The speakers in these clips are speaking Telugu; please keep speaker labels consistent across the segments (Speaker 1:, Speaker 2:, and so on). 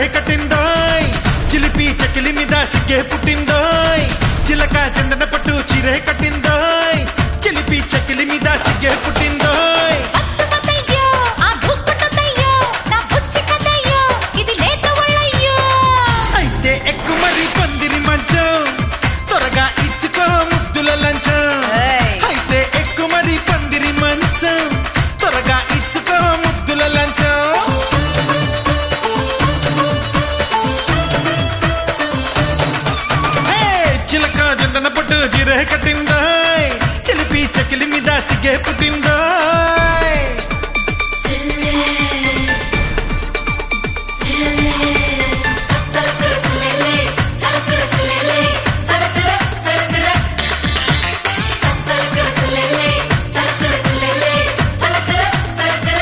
Speaker 1: కట్టిందోయ్ చిలిపి చకిలి మీద సిగ్గే పుట్టిందోయ్ చిలక చందన పట్టు చీరే కట్టిందోయ్ చిలిపి చకిలి మీద సిగ్గే పుట్టిందోయ్
Speaker 2: అద్భుతమయ్యో, ఆ భూపతమయ్యో, నా బుచ్చి కథయ్యో, ఇది లేత ఒళ్ళయ్యో.
Speaker 1: అయితే ఎక్కు మరి పందిరి మంచం త్వరగా ఇచ్చుకో ముద్దుల లంచం
Speaker 2: ఏయ్.
Speaker 1: అయితే ఎక్కు మరి పందిరి మంచం త్వరగా ఇచ్చుకో ముద్దుల లంచం హే, చిలక జంటన పట్టు జిరే కట్టిందాయ్ చిలిపి చకిలి మీద సిగ్గే పుట్టిందాయ్
Speaker 3: సలకర సలలే సలకర సలలే సలకర సలకర సలకర సలలే సలకర సలలే సలకర సలకర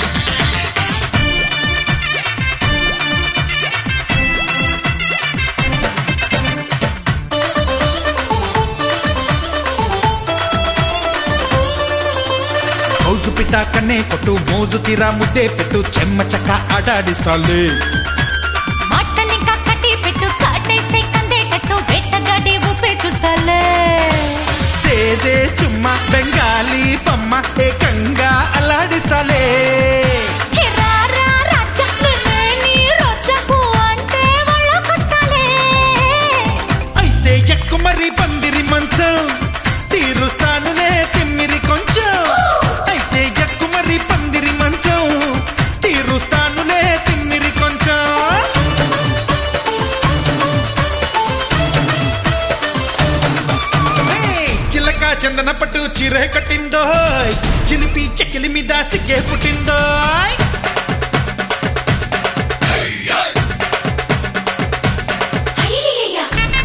Speaker 1: హౌసు పిట్ట కన్నే కొట్టు మోజు తీరా ముద్దే పెట్టు చెమ్మ చక్క ఆడాడిస్తాలే
Speaker 2: మాటలింకా కట్టి పెట్టు, కాటేసే కందేటట్టు, వేటగాడి ఊపే చూస్తాలే.
Speaker 1: దేదే చుమ్మ బెంగాలీ బొమ్మ ఏకంగా అల్లాడిస్తాలే
Speaker 2: హే రారా రాజా, నిన్నే నీ రోజా, ఊ అంటే ఒళ్ళోకొస్తాలే.
Speaker 1: అయితే ఎక్కు మరి పందిరి మంచం తీరుస్తానులే తిమ్మిరి కొంచెం అయితే ఎక్కు మరి పందిరి మంచం తీరుస్తానులే తిమ్మిరి కొంచెం ఏయ్, చిలక చందన పట్టు చీర కట్టిందో చిలిపి చెక్కిలి మీద సిగ్గే పుట్టిందో
Speaker 3: అయ్యయ్యయ్య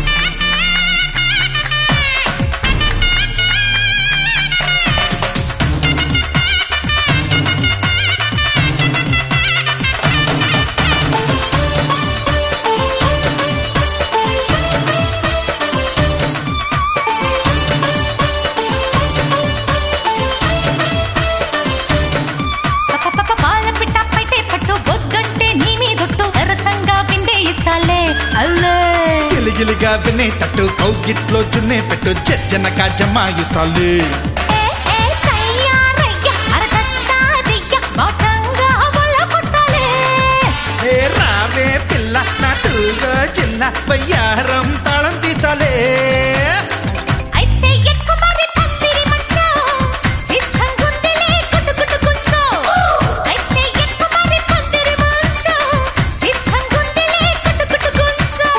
Speaker 2: పపపప పాల పిట్ట పైటే పట్టు, బొద్దంటే నీ మీదొట్టు, సరసంగా విందే ఇస్తాలే. అల్లే
Speaker 1: గిలిగిలిగా వినేటట్టు కౌగిట్లో జున్నే పెట్టు జజ్జనక జమాయిస్తాలే
Speaker 2: ఏ ఏ తయ్యారయ్య, అరగస్తాదియ్య, బాటంగా ఒళ్ళోకొస్తాలే.
Speaker 1: ఏ రావే పిల్ల నాటుగా చిన్న వయ్యారం తాళం తీస్తాలే
Speaker 2: అయితే ఎక్కు మరి పందిరి మంచం, సిద్ధంగుందిలే గుడ్డు గుడ్డు గుంచం. అయితే ఎక్కు మరి పందిరి మంచం, సిద్ధంగుందిలే గుడ్డు గుడ్డు గుంచం.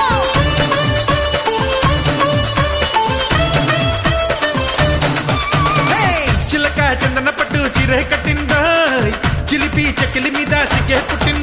Speaker 1: చిలక చందన పట్టు చీర కట్టిందో చిలిపి చెక్కిలి మీద సిగ్గే పుట్టిందో